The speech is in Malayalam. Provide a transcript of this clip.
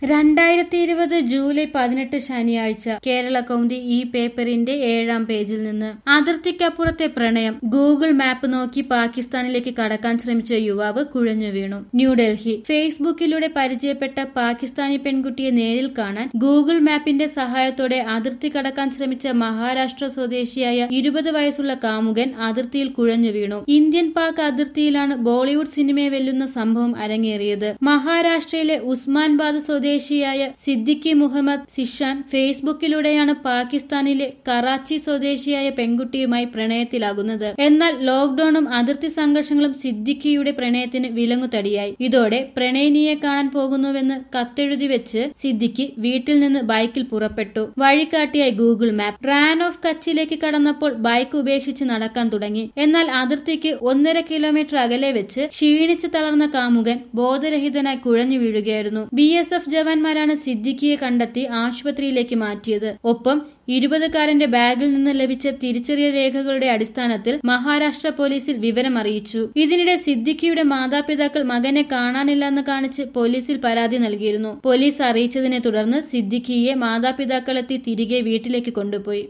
രണ്ടായിരത്തി ഇരുപത് ജൂലൈ പതിനെട്ട് ശനിയാഴ്ച കേരള കൗമുദി ഈ പേപ്പറിന്റെ ഏഴാം പേജിൽ നിന്ന് അതിർത്തിക്കപ്പുറത്തെ പ്രണയം ഗൂഗിൾ മാപ്പ് നോക്കി പാകിസ്ഥാനിലേക്ക് കടക്കാൻ ശ്രമിച്ച യുവാവ് കുഴഞ്ഞു വീണു ന്യൂഡൽഹി ഫേസ്ബുക്കിലൂടെ പരിചയപ്പെട്ട പാകിസ്ഥാനി പെൺകുട്ടിയെ നേരിൽ കാണാൻ ഗൂഗിൾ മാപ്പിന്റെ സഹായത്തോടെ അതിർത്തി കടക്കാൻ ശ്രമിച്ച മഹാരാഷ്ട്ര സ്വദേശിയായ ഇരുപത് വയസ്സുള്ള കാമുകൻ അതിർത്തിയിൽ കുഴഞ്ഞു വീണു ഇന്ത്യൻ പാക് അതിർത്തിയിലാണ് ബോളിവുഡ് സിനിമയെ വെല്ലുന്ന സംഭവം അരങ്ങേറിയത് മഹാരാഷ്ട്രയിലെ ഉസ്മാൻബാദ് സ്വദേശിയായ സിദ്ദിഖി മുഹമ്മദ് സിഷാൻ ഫേസ്ബുക്കിലൂടെയാണ് പാകിസ്ഥാനിലെ കറാച്ചി സ്വദേശിയായ പെൺകുട്ടിയുമായി പ്രണയത്തിലാകുന്നത് എന്നാൽ ലോക്ഡൌണും അതിർത്തി സംഘർഷങ്ങളും സിദ്ദിഖിയുടെ പ്രണയത്തിന് വിലങ്ങുതടിയായി ഇതോടെ പ്രണയിനിയെ കാണാൻ പോകുന്നുവെന്ന് കത്തെഴുതി വെച്ച് സിദ്ദിഖി വീട്ടിൽ നിന്ന് ബൈക്കിൽ പുറപ്പെട്ടു വഴികാട്ടിയായി ഗൂഗിൾ മാപ്പ് റാൻ ഓഫ് കച്ചിലേക്ക് കടന്നപ്പോൾ ബൈക്ക് ഉപേക്ഷിച്ച് നടക്കാൻ തുടങ്ങി എന്നാൽ അതിർത്തിക്ക് ഒന്നര കിലോമീറ്റർ അകലെ വെച്ച് ക്ഷീണിച്ച് തളർന്ന കാമുകൻ ബോധരഹിതനായി കുഴഞ്ഞു വീഴുകയായിരുന്നു ബി എസ് എഫ് ജവാന്മാരാണ് സിദ്ദിഖിയെ കണ്ടെത്തി ആശുപത്രിയിലേക്ക് മാറ്റിയത് ഒപ്പം ഇരുപതുകാരന്റെ ബാഗിൽ നിന്ന് ലഭിച്ച തിരിച്ചറിയൽ രേഖകളുടെ അടിസ്ഥാനത്തിൽ മഹാരാഷ്ട്ര പോലീസിൽ വിവരം അറിയിച്ചു ഇതിനിടെ സിദ്ദിഖിയുടെ മാതാപിതാക്കൾ മകനെ കാണാനില്ലെന്ന് കാണിച്ച് പോലീസിൽ പരാതി നൽകിയിരുന്നു പോലീസ് അറിയിച്ചതിനെ തുടർന്ന് സിദ്ദിഖിയെ മാതാപിതാക്കളെത്തി തിരികെ വീട്ടിലേക്ക് കൊണ്ടുപോയി